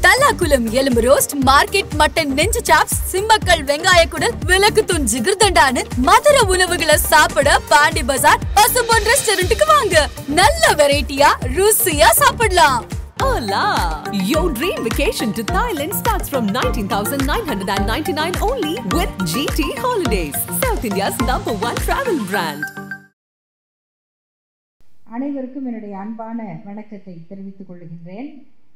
தல்லாக்குளம் எலும்பு roast market mutton நெஞ்சு chops Simmakkal வெங்காய குடல் விளக்கு தூண் ஜிகிர்தண்டான்னு மதுர உணவுகளை சாப்பிட பாண்டி பஜார் பசும்பொன் ரெஸ்டாரண்ட்டுக்கு வாங்க நல்ல வெரைட்டியா ருசியா சாப்பிடலாம் Hola! Your dream vacation to Thailand starts from 19,999 only with GT Holidays, South India's number one travel brand. அனைவருக்கும் என்னுடைய அன்பான வணக்கத்தை தெரிவித்துக் கொள்கின்றேன்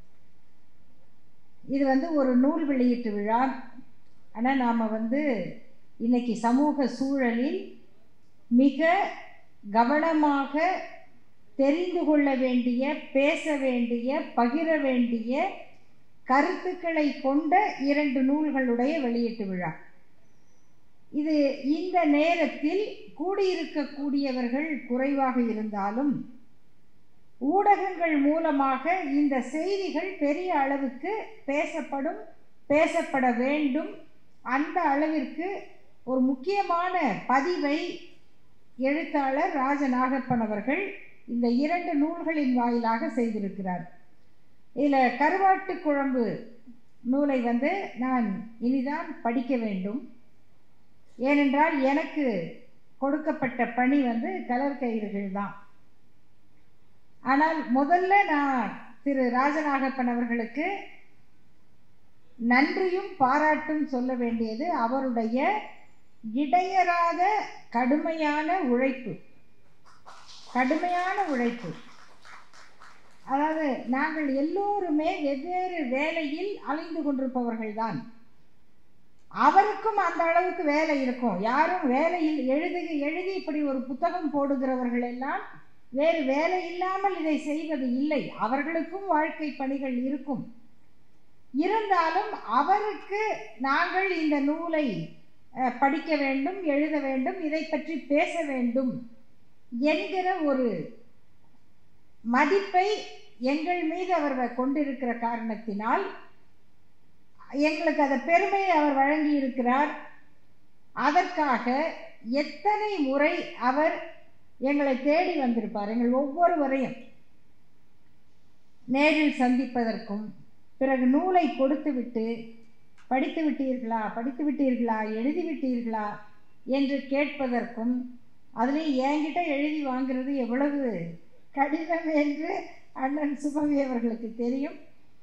இது வந்து ஒரு நூல் வெளியீட்டு விழா ஆனால் நாம் வந்து இன்னைக்கு சமூக சூழலில் மிக கவனமாக தெரிந்து கொள்ள வேண்டிய பேச வேண்டிய பகிர வேண்டிய கருத்துக்களை கொண்ட இரண்டு நூல்களுடைய வெளியீட்டு விழா இது இந்த நேரத்தில் கூடியிருக்கக்கூடியவர்கள் குறைவாக இருந்தாலும் ஊடகங்கள் மூலமாக இந்த செய்திகள் பெரிய அளவுக்கு பேசப்படும் பேசப்பட வேண்டும் அந்த அளவிற்கு ஒரு முக்கியமான பதிவை எழுத்தாளர் ராஜநாகப்பன் அவர்கள் இந்த இரண்டு நூல்களின் வாயிலாக செய்திருக்கிறார் இதில் கருவாட்டு குழம்பு நூலை வந்து நான் இனிதான் படிக்க வேண்டும் ஏனென்றால் எனக்கு கொடுக்கப்பட்ட பணி வந்து கலர் கயிறுகள் தான் ஆனால் முதல்ல நான் திரு ராஜநாகப்பன் அவர்களுக்கு நன்றியும் பாராட்டும் சொல்ல வேண்டியது அவருடைய இடையறாத கடுமையான உழைப்பு கடுமையான உழைப்பு அதாவது நாங்கள் எல்லோருமே வெவ்வேறு வேலையில் அலைந்து கொண்டிருப்பவர்கள்தான் அவருக்கும் அந்த அளவுக்கு வேலை இருக்கும் யாரும் வேலையில் எழுது எழுதி இப்படி ஒரு புத்தகம் போடுகிறவர்கள் எல்லாம் வேறு வேலை இல்லாமல் இதை செய்வது இல்லை அவர்களுக்கும் வாழ்க்கை பணிகள் இருக்கும் இருந்தாலும் அவருக்கு நாங்கள் இந்த நூலை அஹ், படிக்க வேண்டும் எழுத வேண்டும் இதை பற்றி பேச வேண்டும் என்கிற ஒரு மதிப்பை எங்கள் மீது அவர் கொண்டிருக்கிற காரணத்தினால் எங்களுக்கு அந்த பெருமையை அவர் வழங்கி இருக்கிறார் அதற்காக எத்தனை முறை அவர் எங்களை தேடி வந்திருப்பார் எங்கள் ஒவ்வொருவரையும் நேரில் சந்திப்பதற்கும் பிறகு நூலை கொடுத்துவிட்டு படித்து விட்டீர்களா படித்து விட்டீர்களா எழுதி விட்டீர்களா என்று கேட்பதற்கும் அதுலேயும் என்கிட்ட எழுதி வாங்குறது எவ்வளவு கடினம் என்று அண்ணன் சுபவி அவர்களுக்கு தெரியும்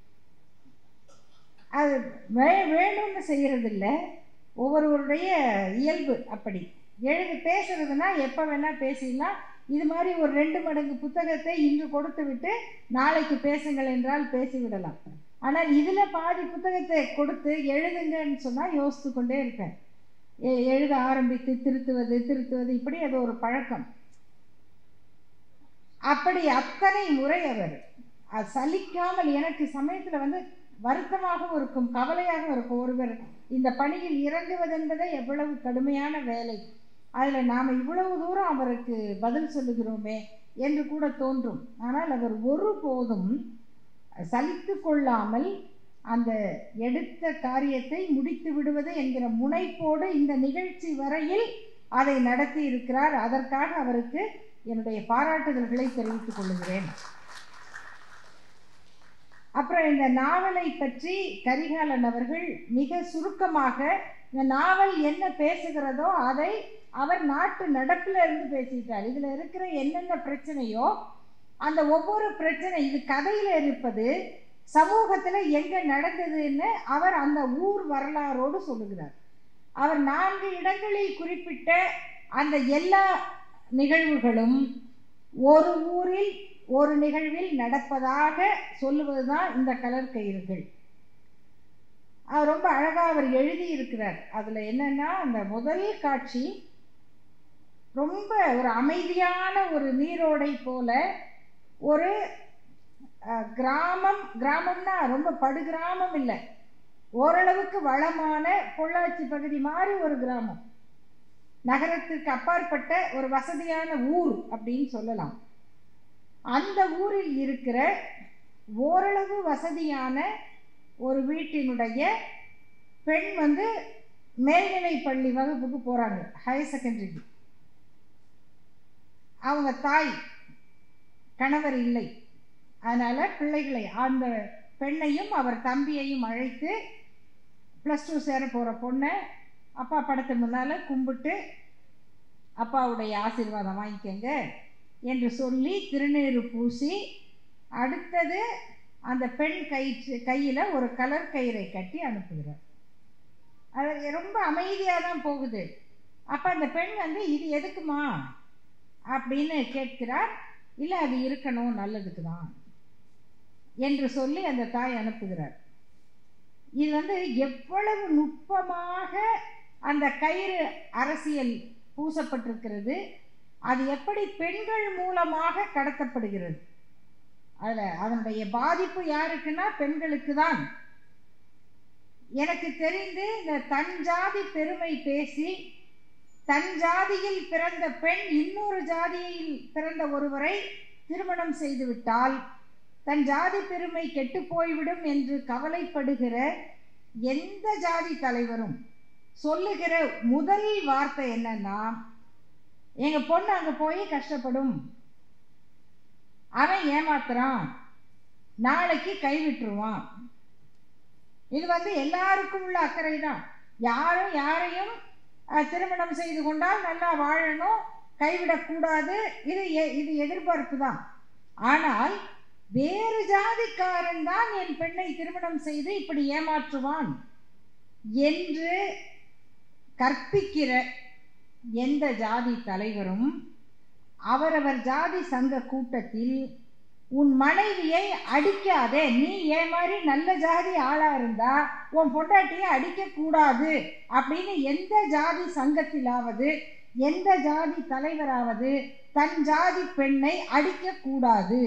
அது வே வேணும்னு செய்கிறதில்ல ஒவ்வொருவருடைய இயல்பு அப்படி எழுதி பேசுறதுனா எப்போ வேணால் பேசிடலாம் இது மாதிரி ஒரு ரெண்டு மடங்கு புத்தகத்தை இன்று கொடுத்து விட்டு நாளைக்கு பேசுங்கள் என்றால் பேசிவிடலாம் ஆனால் இதில் பாதி புத்தகத்தை கொடுத்து எழுதுங்கன்னு சொன்னால் யோசித்து கொண்டே இருப்பேன் எ- எழுத ஆரம்பித்து திருத்துவது திருத்துவது இப்படி அது ஒரு பழக்கம் அப்படி அத்தனை முறை அவர் அது சலிக்காமல் எனக்கு சமயத்தில் வந்து வருத்தமாகவும் இருக்கும் கவலையாகவும் இருக்கும் ஒருவர் இந்த பணியில் இறங்குவதென்பதே எவ்வளவு கடுமையான வேலை அதில் நாம் இவ்வளவு தூரம் அவருக்கு பதில் சொல்லுகிறோமே என்று கூட தோன்றும் ஆனால் அவர் ஒருபோதும் சலித்து கொள்ளாமல் அந்த எடுத்த காரியத்தை முடித்து விடுவது என்கிற முனைப்போடு இந்த நிகழ்ச்சி வரையில் அதை நடத்தி இருக்கிறார் அதற்காக அவருக்கு என்னுடைய பாராட்டுதல்களை தெரிவித்துக் கொள்கிறேன் அப்புறம் இந்த நாவலை பற்றி கரிகாலன் அவர்கள் மிக சுருக்கமாக இந்த நாவல் என்ன பேசுகிறதோ அதை அவர் நாட்டு நடப்பில் இருந்து பேசிட்டார் இதில் இருக்கிற என்னென்ன பிரச்சனையோ அந்த ஒவ்வொரு பிரச்சனை இது கதையில் இருப்பது சமூகத்தில் எங்கே நடந்ததுன்னு அவர் அந்த ஊர் வரலாறோடு சொல்லுகிறார் அவர் நான்கு இடங்களில் குறிப்பிட்ட அந்த எல்லா நிகழ்வுகளும் ஒரு ஊரில் ஒரு நிகழ்வில் நடப்பதாக சொல்லுவதுதான் இந்த கலர் கயிறுகள் அவர் ரொம்ப அழகாக அவர் எழுதி இருக்கிறார் அதில் என்னன்னா அந்த முதல் காட்சி ரொம்ப ஒரு அமைதியான ஒரு நீரோடை போல ஒரு அஹ், கிராமம் கிராமம்னா ரொம்ப படுகிராமம் இல்லை ஓரளவுக்கு வளமான பொள்ளாச்சி பகுதி மாதிரி ஒரு கிராமம் நகரத்துக்கு அப்பாற்பட்ட ஒரு வசதியான ஊர் அப்படின்னு சொல்லலாம் அந்த ஊரில் இருக்கிற ஓரளவு வசதியான ஒரு வீட்டினுடைய பெண் வந்து மேல்நிலை பள்ளி வகுப்புக்கு போகிறாங்க ஹையர் செகண்டரிக்கு அவங்க தாய் கணவர் இல்லை அதனால் பிள்ளைகளை அந்த பெண்ணையும் அவர் தம்பியையும் அழைத்து ப்ளஸ் டூ சேர போகிற பொண்ணை அப்பா படத்து முன்னால் கும்பிட்டு அப்பாவுடைய ஆசீர்வாதம் வாங்கிக்கங்க என்று சொல்லி திருநீறு பூசி அடுத்தது அந்த பெண் கயிற்று கையில் ஒரு கலர் கயிறை கட்டி அனுப்புகிறார் அது ரொம்ப அமைதியாக தான் போகுது அப்போ அந்த பெண் வந்து இது எதுக்குமா அப்படின்னு கேட்கிறார் இல்லை அது இருக்கணும் நல்லதுக்கு தான் என்று சொல்லி அந்த தாய் அனுப்புகிறார் இது வந்து எவ்வளவு நுட்பமாக அந்த கயிறு அரசியல் பூசப்பட்டிருக்கிறது அது எப்படி பெண்கள் மூலமாக கடத்தப்படுகிறது அதில் அதனுடைய பாதிப்பு யாருக்குன்னா பெண்களுக்கு தான் எனக்கு தெரிந்து இந்த தன் ஜாதி பெருமை பேசி தன் ஜாதியில் பிறந்த பெண் இன்னொரு ஜாதியில் பிறந்த ஒருவரை திருமணம் செய்துவிட்டால் தன் ஜாதி பெருமை கெட்டு போய்விடும் என்று கவலைப்படுகிற எந்த ஜாதி தலைவரும் சொல்லுகிற முதல் வார்த்தை என்னன்னா எங்க பொண்ணு அங்க போய் கஷ்டப்படும் அவன் ஏமாத்துறான் நாளைக்கு கைவிட்டுருவான் இது வந்து எல்லாருக்கும் உள்ள அக்கறை தான் யாரும் யாரையும் அஹ், திருமணம் செய்து கொண்டால் நல்லா வாழணும் கைவிடக்கூடாது இது எ- இது எதிர்பார்ப்பு தான் ஆனால் வேறு ஜாதிக்காரன் தான் என் பெண்ணை திருமணம் செய்து இப்படி ஏமாற்றுவான் என்று கற்பிக்கிற எந்த ஜாதி தலைவரும் அவரவர் ஜாதி சங்க கூட்டத்தில் உன் மனைவியை அடிக்காதே நீ ஏன் மாதிரி நல்ல ஜாதி ஆளா இருந்தா உன் பொண்டாட்டியை அடிக்க கூடாது அப்படின்னு எந்த ஜாதி சங்கத்திலாவது எந்த ஜாதி தலைவராவது தன் ஜாதி பெண்ணை அடிக்க கூடாது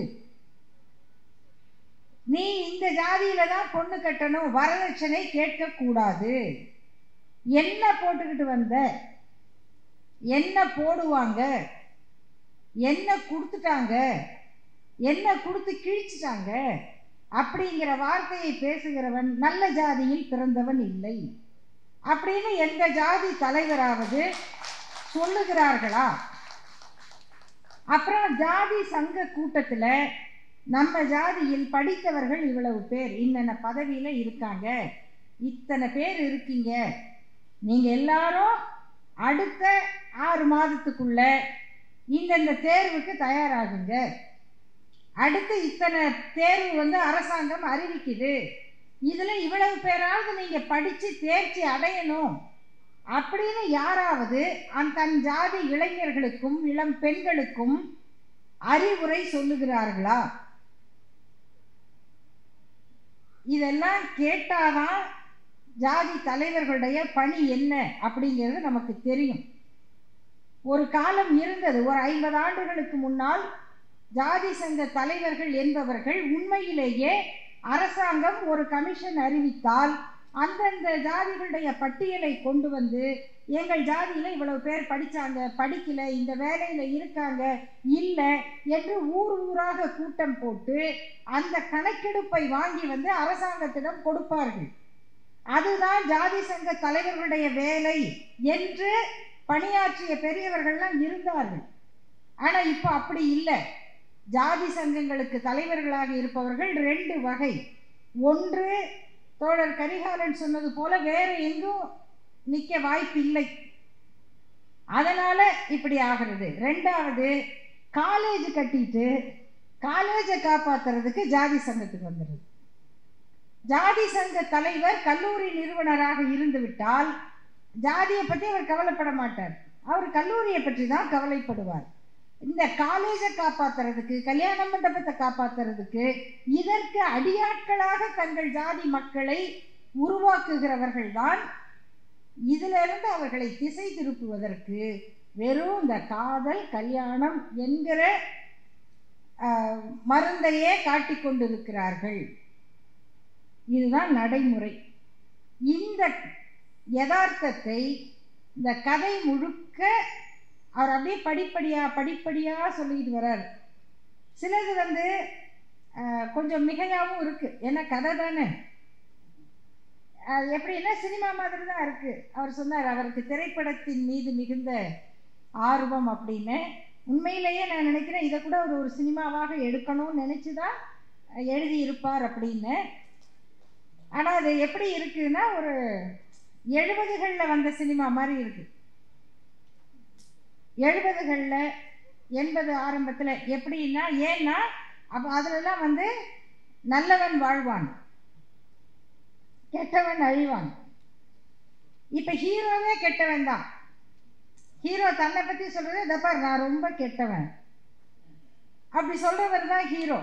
நீ இந்த ஜாதியில தான் பொண்ணு கட்டணும் வரதட்சணை கேட்க கூடாது என்ன போட்டுக்கிட்டு வந்த என்ன போடுவாங்க என்ன கொடுத்துட்டாங்க என்ன கொடுத்து கிழிச்சிட்டாங்க அப்படிங்கிற வார்த்தையை பேசுகிறவன் நல்ல ஜாதியில் பிறந்தவன் இல்லை அப்படின்னு எந்த ஜாதி தலைவராவது சொல்லுகிறார்களா அப்புறம் ஜாதி சங்க கூட்டத்துல நம்ம ஜாதியில் படித்தவர்கள் இவ்வளவு பேர் இன்னென்ன பதவியில இருக்காங்க இத்தனை பேர் இருக்கீங்க நீங்க எல்லாரும் அடுத்த ஆறு மாதத்துக்குள்ள இந்தந்த தேர்வுக்கு தயாராகுங்க அடுத்து இத்தனை தேர்வு வந்து அரசாங்கம் அறிவிக்குது இதுல இவ்வளவு பேராவது நீங்க படிச்சு தேர்ச்சி அடையணும் அப்படின்னு யாராவது அந்த தன் ஜாதி இளைஞர்களுக்கும் இளம் பெண்களுக்கும் அறிவுரை சொல்லுகிறார்களா இதெல்லாம் கேட்டாதான் ஜாதி தலைவர்களுடைய பணி என்ன அப்படிங்கிறது நமக்கு தெரியும் ஒரு காலம் இருந்தது ஒரு ஐம்பது ஆண்டுகளுக்கு முன்னால் ஜாதி சங்க தலைவர்கள் என்பவர்கள் உண்மையிலேயே அரசாங்கம் ஒரு கமிஷன் அறிவித்தால் அந்தந்த ஜாதிகளுடைய பட்டியலை கொண்டு வந்து எங்கள் ஜாதியில இவ்வளவு பேர் படிச்சாங்க படிக்கல இந்த வேலையில இருக்காங்க இல்லை என்று ஊர் ஊராக கூட்டம் போட்டு அந்த கணக்கெடுப்பை வாங்கி வந்து அரசாங்கத்திடம் கொடுப்பார்கள் அதுதான் ஜாதி சங்க தலைவர்களுடைய வேலை என்று பணியாற்றிய பெரியவர்கள்லாம் இருந்தார்கள் ஆனா இப்போ அப்படி இல்லை ஜாதி சங்கங்களுக்கு தலைவர்களாக இருப்பவர்கள் ரெண்டு வகை ஒன்று தோழர் கரிகாலன் சொன்னது போல வேற எங்கும் நிக்க வாய்ப்பு இல்லை அதனால இப்படி ஆகிறது ரெண்டாவது காலேஜ் கட்டிட்டு காலேஜை காப்பாத்துறதுக்கு ஜாதி சங்கத்துக்கு வந்துடுது ஜாதி சங்க தலைவர் கல்லூரி நிறுவனராக இருந்து விட்டால் ஜாதியை பற்றி அவர் கவலைப்பட மாட்டார் அவர் கல்லூரியை பற்றி தான் கவலைப்படுவார் இந்த காலேஜை காப்பாத்துறதுக்கு கல்யாண மண்டபத்தை காப்பாத்துறதுக்கு இதற்கு அடியாட்களாக தங்கள் ஜாதி மக்களை உருவாக்குகிறவர்கள் தான் இதுல இருந்து அவர்களை திசை திருப்புவதற்கு வெறும் இந்த காதல் கல்யாணம் என்கிற ஆஹ், மருந்தையே காட்டிக் கொண்டிருக்கிறார்கள் இதுதான் நடைமுறை இந்த யதார்த்தத்தை இந்த கதை முழுக்க அவர் அப்படியே படிப்படியா படிப்படியா சொல்லிட்டு வர்றார் சிலது வந்து ஆஹ், கொஞ்சம் மிகையாகவும் இருக்கு ஏன்னா கதை தானே அது எப்படின்னா சினிமா மாதிரி தான் இருக்கு அவர் சொன்னார் அவருக்கு திரைப்படத்தின் மீது மிகுந்த ஆர்வம் அப்படின்னு உண்மையிலேயே நான் நினைக்கிறேன் இதை கூட அவர் ஒரு சினிமாவாக எடுக்கணும்னு நினைச்சு தான் எழுதி இருப்பார் அப்படின்னு ஆனால் அது எப்படி இருக்குன்னா ஒரு எழுபதுகளில் வந்த சினிமா மாதிரி இருக்கு எழுபதுகளில் எண்பது ஆரம்பத்தில் எப்படின்னா ஏன்னா அப்போ அதுலலாம் வந்து நல்லவன் வாழ்வான் கெட்டவன் அழிவான் இப்போ ஹீரோவே கெட்டவன் தான் ஹீரோ தன்னை பற்றி சொல்கிறது இதப்பார் நான் ரொம்ப கெட்டவன் அப்படி சொல்கிறவர் தான் ஹீரோ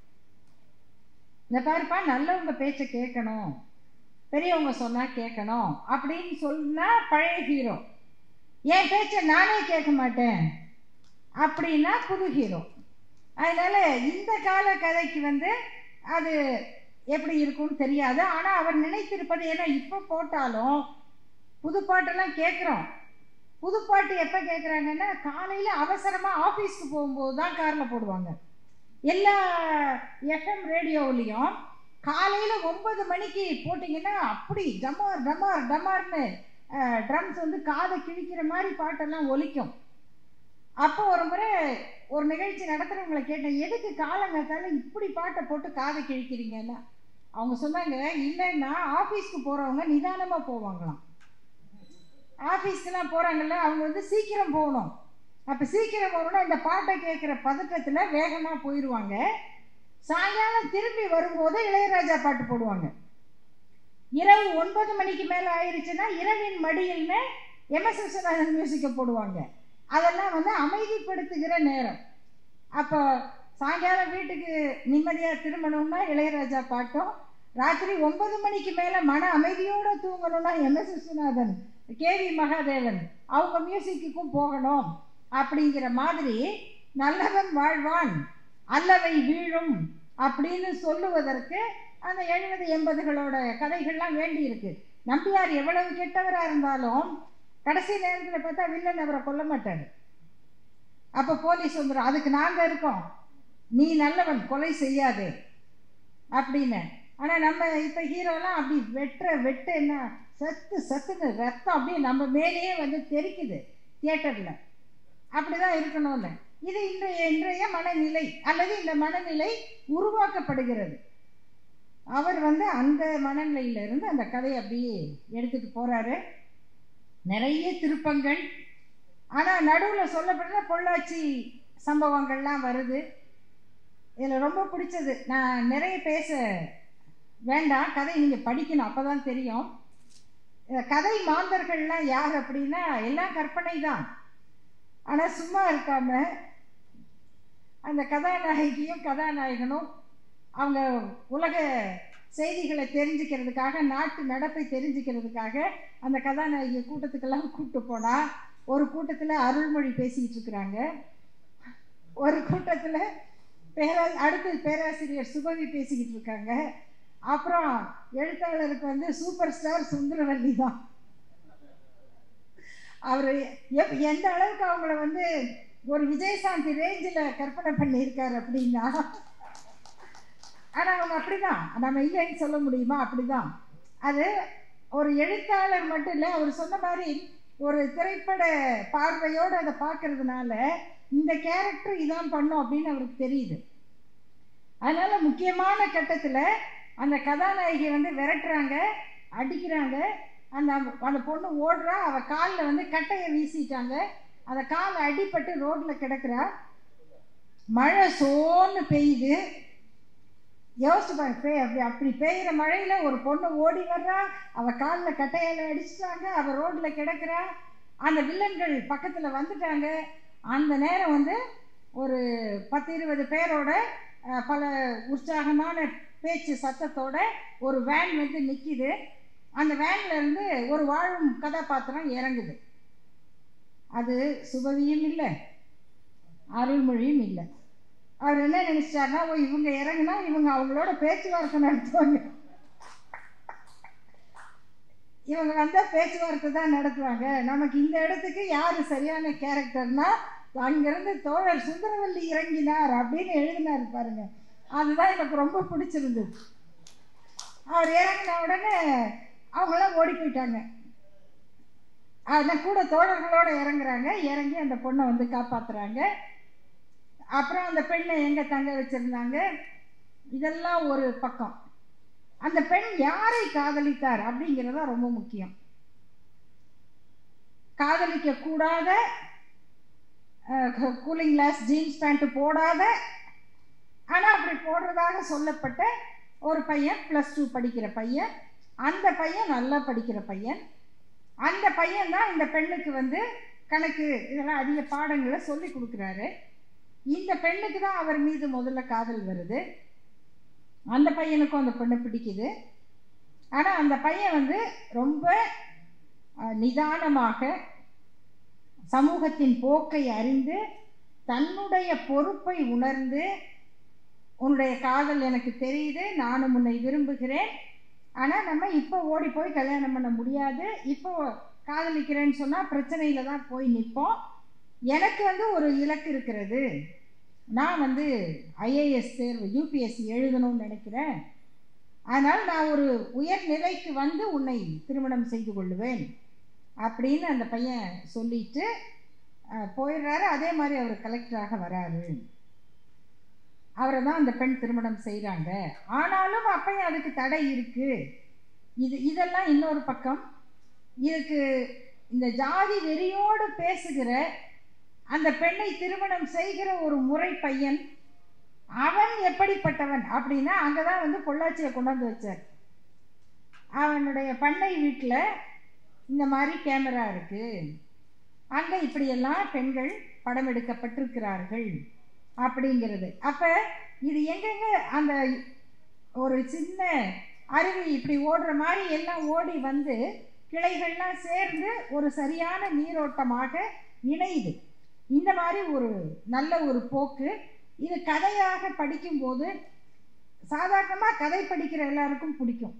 இந்த பாருப்பா நல்லவங்க பேச்சை கேட்கணும் பெரியவங்க சொன்னால் கேட்கணும் அப்படின்னு சொன்னா பழைய ஹீரோ என் பேச்சை நானே கேட்க மாட்டேன் அப்படின்னா புது ஹீரோ அதனால் இந்த கால கதைக்கு வந்து அது எப்படி இருக்கும்னு தெரியாது ஆனால் அவர் நினைத்திருப்பது ஏன்னா இப்போ போட்டாலும் புது பாட்டெல்லாம் கேட்குறோம் புது பாட்டு எப்போ கேட்குறாங்கன்னா காலையில் அவசரமாக ஆஃபீஸ்க்கு போகும்போது தான் காரில் போடுவாங்க எல்லா எஃப்எம் ரேடியோவிலையும் காலையில் ஒன்பது மணிக்கு போட்டிங்கன்னா அப்படி டமார் டமார் டமார்னு ட்ரம்ஸ் வந்து காதை கிழிக்கிற மாதிரி பாட்டெல்லாம் ஒலிக்கும் அப்போ ஒரு முறை ஒரு நிகழ்ச்சி நடத்துகிறவங்களை கேட்டேன் எதுக்கு காலங்காத்தால இப்படி பாட்டை போட்டு காதை கிழிக்கிறீங்கன்னா அவங்க சொன்னாங்க இல்லைன்னா ஆஃபீஸ்க்கு போகிறவங்க நிதானமாக போவாங்களாம் ஆஃபீஸ்க்கெலாம் போகிறாங்கல்ல அவங்க வந்து சீக்கிரம் போகணும் அப்போ சீக்கிரம் போகணும்னா இந்த பாட்டை கேட்குற பதட்டத்தில் வேகமாக போயிடுவாங்க சாயங்காலம் திரும்பி வரும்போது இளையராஜா பாட்டு போடுவாங்க இரவு ஒன்பது மணிக்கு மேலே ஆயிடுச்சுன்னா இரவின் மடியில்னு எம்எஸ் விஸ்வநாதன் மியூசிக்கை போடுவாங்க அதெல்லாம் வந்து அமைதிப்படுத்துகிற நேரம் அப்போ சாயங்காலம் வீட்டுக்கு நிம்மதியாக திரும்பணும்னா இளையராஜா பாட்டும் ராத்திரி ஒன்பது மணிக்கு மேலே மன அமைதியோடு தூங்கணும்னா எம்எஸ் விஸ்வநாதன் கேவி மகாதேவன் அவங்க மியூசிக்குக்கும் போகணும் அப்படிங்கிற மாதிரி நல்லவன் வாழ்வான் அல்லவை வீழும் அப்படின்னு சொல்லுவதற்கு அந்த எழுபது எண்பதுகளோட கதைகள்லாம் வேண்டி இருக்கு நம்பியார் எவ்வளவு கெட்டவராக இருந்தாலும் கடைசி நேரத்தில் பார்த்தா வில்லன் அவரை கொல்ல மாட்டார் அப்போ போலீஸ் வந்துடும் அதுக்கு நாங்கள் இருக்கோம் நீ நல்லவன் கொலை செய்யாதே அப்படின்னு ஆனால் நம்ம இப்போ ஹீரோலாம் அப்படி வெட்டுற வெட்டு என்ன சத்து சத்துன்னு ரத்தம் அப்படியே நம்ம மேலேயே வந்து தெரிக்குது தியேட்டரில் அப்படி தான் இருக்கணும்னு இது இன்றைய இன்றைய மனநிலை அல்லது இந்த மனநிலை உருவாக்கப்படுகிறது அவர் வந்து அந்த மனநிலையிலிருந்து அந்த கதையை அப்படியே எடுத்துட்டு போறாரு நிறைய திருப்பங்கள் ஆனால் நடுவில் சொல்லப்படுற பொள்ளாச்சி சம்பவங்கள்லாம் வருது இதில் ரொம்ப பிடிச்சது நான் நிறைய பேச வேண்டாம் கதை நீங்கள் படிக்கணும் அப்போ தான் தெரியும் கதை மாந்தர்கள்லாம் யார் அப்படின்னா எல்லாம் கற்பனை தான் ஆனால் சும்மா இருக்காம அந்த கதாநாயகியும் கதாநாயகனும் அவங்க உலக செய்திகளை தெரிஞ்சுக்கிறதுக்காக நாட்டு நடப்பை தெரிஞ்சுக்கிறதுக்காக அந்த கதாநாயகி கூட்டத்துக்கெல்லாம் கூப்பிட்டு போனால் ஒரு கூட்டத்தில் அருள்மொழி பேசிக்கிட்டு இருக்கிறாங்க ஒரு கூட்டத்தில் பேரா அடுத்து பேராசிரியர் சுபவி பேசிக்கிட்டு இருக்காங்க அப்புறம் எழுத்தாளருக்கு வந்து சூப்பர் ஸ்டார் சுந்தரவல்லி தான் அவர் எப் எந்த அளவுக்கு அவங்கள வந்து ஒரு விஜயசாந்தி ரேஞ்சில் கற்பனை பண்ணியிருக்காரு அப்படின்னா ஆனால் அவங்க அப்படிதான் நம்ம இல்லைன்னு சொல்ல முடியுமா அப்படிதான் அது ஒரு எழுத்தாளர் மட்டும் இல்லை அவர் சொன்ன மாதிரி ஒரு திரைப்பட பார்வையோடு அதை பார்க்கறதுனால இந்த கேரக்டர் இதான் பண்ணும் அப்படின்னு அவருக்கு தெரியுது அதனால முக்கியமான கட்டத்தில் அந்த கதாநாயகி வந்து விரட்டுறாங்க அடிக்கிறாங்க அந்த அந்த பொண்ணு ஓடுறா அவள் காலில் வந்து கட்டையை வீசிட்டாங்க அந்த கால் அடிப்பட்டு ரோட்டில் கிடக்குறா மழை சோன்னு பெய்யுது யோசிச்சு பாருங்க பெய் அப்படி அப்படி பெய்கிற மழையில் ஒரு பொண்ணு ஓடி வர்றா அவள் காலில் கட்டையால் அடிச்சிட்டாங்க அவள் ரோட்டில் கிடக்குறா அந்த வில்லன்கள் பக்கத்தில் வந்துட்டாங்க அந்த நேரம் வந்து ஒரு பத்து இருபது பேரோட பல உற்சாகமான பேச்சு சத்தத்தோட ஒரு வேன் வந்து நிற்கிது அந்த வேன்ல இருந்து ஒரு வாழும் கதாபாத்திரம் இறங்குது அது சுபவியும் இல்லை அருள்மொழியும் இல்லை அவர் என்ன நினைச்சிட்டாருன்னா ஓ இவங்க இறங்குனா இவங்க அவங்களோட பேச்சுவார்த்தை நடத்துவாங்க இவங்க வந்தால் பேச்சுவார்த்தை தான் நடத்துவாங்க நமக்கு இந்த இடத்துக்கு யார் சரியான கேரக்டர்னா அங்கிருந்து தோழர் சுந்தரவல்லி இறங்கினார் அப்படின்னு எழுதினார் பாருங்க அதுதான் எனக்கு ரொம்ப பிடிச்சிருந்தது அவர் இறங்கின உடனே அவங்களாம் ஓடி போயிட்டாங்க அதனால் கூட தோழர்களோடு இறங்குறாங்க இறங்கி அந்த பொண்ணை வந்து காப்பாற்றுறாங்க அப்புறம் அந்த பெண்ணை எங்கே தங்க வச்சுருந்தாங்க இதெல்லாம் ஒரு பக்கம் அந்த பெண் யாரை காதலித்தார் அப்படிங்கிறது தான் ரொம்ப முக்கியம் காதலிக்க கூடாத கூலிங் கிளாஸ் ஜீன்ஸ் பேண்ட் போடாத ஆனால் அப்படி போடுறதாக சொல்லப்பட்ட ஒரு பையன் ப்ளஸ் டூ படிக்கிற பையன் அந்த பையன் நல்லா படிக்கிற பையன் அந்த பையன் தான் இந்த பெண்ணுக்கு வந்து கணக்கு இதெல்லாம் அதிக பாடங்களை சொல்லி கொடுக்குறாரு இந்த பெண்ணுக்கு தான் அவர் மீது முதல்ல காதல் வருது அந்த பையனுக்கும் அந்த பெண்ணை பிடிக்குது ஆனால் அந்த பையன் வந்து ரொம்ப அஹ், நிதானமாக சமூகத்தின் போக்கை அறிந்து தன்னுடைய பொறுப்பை உணர்ந்து உன்னுடைய காதல் எனக்கு தெரியுது நானும் உன்னை விரும்புகிறேன் ஆனால் நம்ம இப்போ ஓடி போய் கல்யாணம் பண்ண முடியாது இப்போ காதலிக்கிறேன்னு சொன்னால் பிரச்சனையில் தான் போய் நிற்போம் எனக்கு வந்து ஒரு இலக்கு இருக்கிறது நான் வந்து ஐஏஎஸ் தேர்வு யூபிஎஸ்சி எழுதணும்னு நினைக்கிறேன் அதனால் நான் ஒரு உயர் நிலைக்கு வந்து உன்னை திருமணம் செய்து கொள்ளுவேன் அப்படின்னு அந்த பையன் சொல்லிட்டு அஹ், போயிடுறாரு அதே மாதிரி அவர் கலெக்டராக வராரு அவரை தான் அந்த பெண் திருமணம் செய்கிறாங்க ஆனாலும் அப்பயும் அதுக்கு தடை இருக்கு இது இதெல்லாம் இன்னொரு பக்கம் இதுக்கு இந்த ஜாதி வெறியோடு பேசுகிற அந்த பெண்ணை திருமணம் செய்கிற ஒரு முறை பையன் அவன் எப்படிப்பட்டவன் அப்படின்னா அங்கே தான் வந்து பொள்ளாச்சியை கொண்டாந்து வச்சார் அவனுடைய பண்ணை வீட்டில் இந்த மாதிரி கேமரா இருக்கு அங்கே இப்படியெல்லாம் பெண்கள் படம் எடுக்கப்பட்டிருக்கிறார்கள் அப்படிங்கிறது அப்போ இது எங்கெங்க அந்த ஒரு சின்ன அருவி இப்படி ஓடுற மாதிரி எல்லாம் ஓடி வந்து கிளைகள்லாம் சேர்ந்து ஒரு சரியான நீரோட்டமாக இணையுது இந்த மாதிரி ஒரு நல்ல ஒரு போக்கு இது கதையாக படிக்கும்போது சாதாரணமாக கதை படிக்கிற எல்லாருக்கும் பிடிக்கும்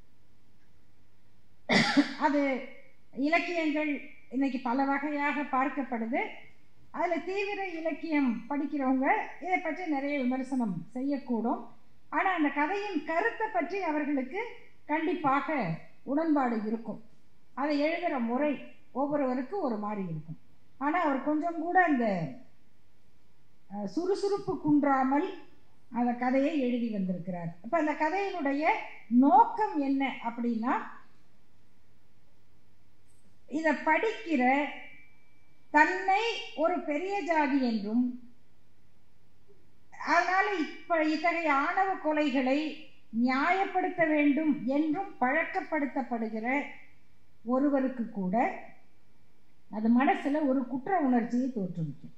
அது இலக்கியங்கள் இன்னைக்கு பல வகையாக பார்க்கப்படுது அதில் தீவிர இலக்கியம் படிக்கிறவங்க இதை பற்றி நிறைய விமர்சனம் செய்யக்கூடும் ஆனால் அந்த கதையின் கருத்தை பற்றி அவர்களுக்கு கண்டிப்பாக உடன்பாடு இருக்கும் அதை எழுதுகிற முறை ஒவ்வொருவருக்கும் ஒரு மாதிரி இருக்கும் ஆனால் அவர் கொஞ்சம் கூட அந்த அஹ், சுறுசுறுப்பு குன்றாமல் அந்த கதையை எழுதி வந்திருக்கிறார் அப்போ அந்த கதையினுடைய நோக்கம் என்ன அப்படின்னா இதை படிக்கிற தன்னை ஒரு பெரிய ஜாதி என்றும் அதனால இப்ப இத்தகைய ஆணவ கொலைகளை நியாயப்படுத்த வேண்டும் என்றும் பழக்கப்படுத்தப்படுகிற ஒருவருக்கு கூட அது மனசுல ஒரு குற்ற உணர்ச்சியை தோற்றுவிக்கும்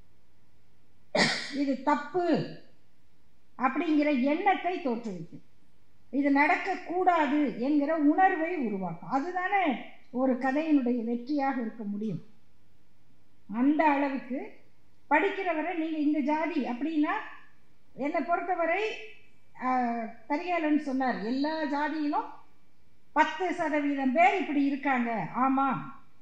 இது தப்பு அப்படிங்கிற எண்ணத்தை தோற்றுவிக்கும் இது நடக்கக்கூடாது என்கிற உணர்வை உருவாக்கும் அதுதானே ஒரு கதையினுடைய வெற்றியாக இருக்க முடியும் அந்த அளவுக்கு படிக்கிறவரை நீங்கள் இந்த ஜாதி அப்படின்னா என்னை பொறுத்தவரை ஆஹ், கரிகாலன் சொன்னார் எல்லா ஜாதியிலும் பத்து சதவீதம் பேர் இப்படி இருக்காங்க ஆமாம்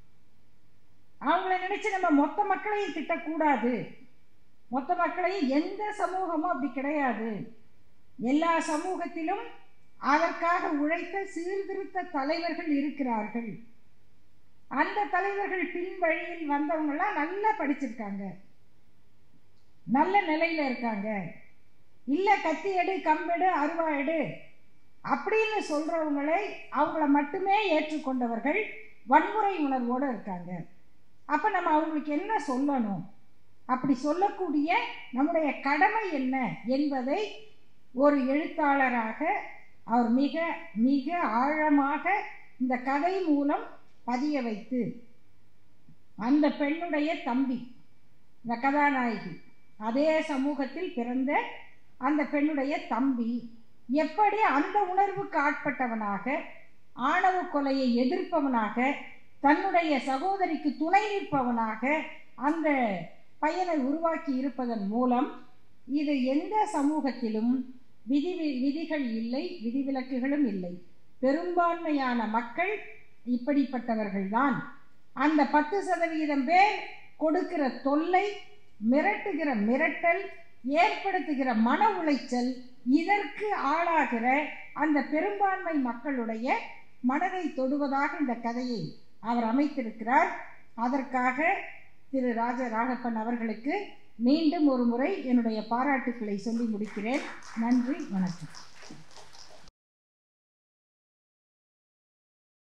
அவங்கள நினைச்சு நம்ம மொத்த மக்களையும் திட்டக்கூடாது மொத்த மக்களையும் எந்த சமூகமும் அப்படி கிடையாது எல்லா சமூகத்திலும் அதற்காக உழைத்த சீர்திருத்த தலைவர்கள் இருக்கிறார்கள் அந்த தலைவர்கள் பின் வழியில் வந்தவங்கலாம் நல்லா படிச்சிருக்காங்க நல்ல நிலையில இருக்காங்க இல்ல கத்தி எடு கம்பெடு அருவா எடு அப்படின்னு சொல்றவங்களை அவங்கள மட்டுமே ஏற்றுக்கொண்டவர்கள் வன்முறை உணர்வோடு இருக்காங்க அப்ப நம்ம அவங்களுக்கு என்ன சொல்லணும் அப்படி சொல்லக்கூடிய நம்முடைய கடமை என்ன என்பதை ஒரு எழுத்தாளராக அவர் மிக மிக ஆழமாக இந்த கதை மூலம் பதிய வைத்து அந்த பெண்ணுடைய தம்பி இந்த கதாநாயகி அதே சமூகத்தில் பிறந்த அந்த பெண்ணுடைய தம்பி எப்படி அந்த உணர்வுக்கு ஆட்பட்டவனாக ஆணவ கொலையை எதிர்ப்பவனாக தன்னுடைய சகோதரிக்கு துணை நிற்பவனாக அந்த பையனை உருவாக்கி இருப்பதன் மூலம் இது எந்த சமூகத்திலும் விதி விதிகள் இல்லை விதிவிலக்குகளும் இல்லை பெரும்பான்மையான மக்கள் இப்படிப்பட்டவர்கள்தான் அந்த பத்து சதவீதம் பேர் கொடுக்கிற தொல்லை மிரட்டுகிற மிரட்டல் ஏற்படுத்துகிற மன உளைச்சல் இதற்கு ஆளாகிற அந்த பெரும்பான்மை மக்களுடைய மனதை தொடுவதாக இந்த கதையை அவர் அமைத்திருக்கிறார் அதற்காக திரு ராஜ ராகப்பன் அவர்களுக்கு மீண்டும் ஒரு முறை என்னுடைய பாராட்டுக்களை சொல்லி முடிக்கிறேன் நன்றி வணக்கம்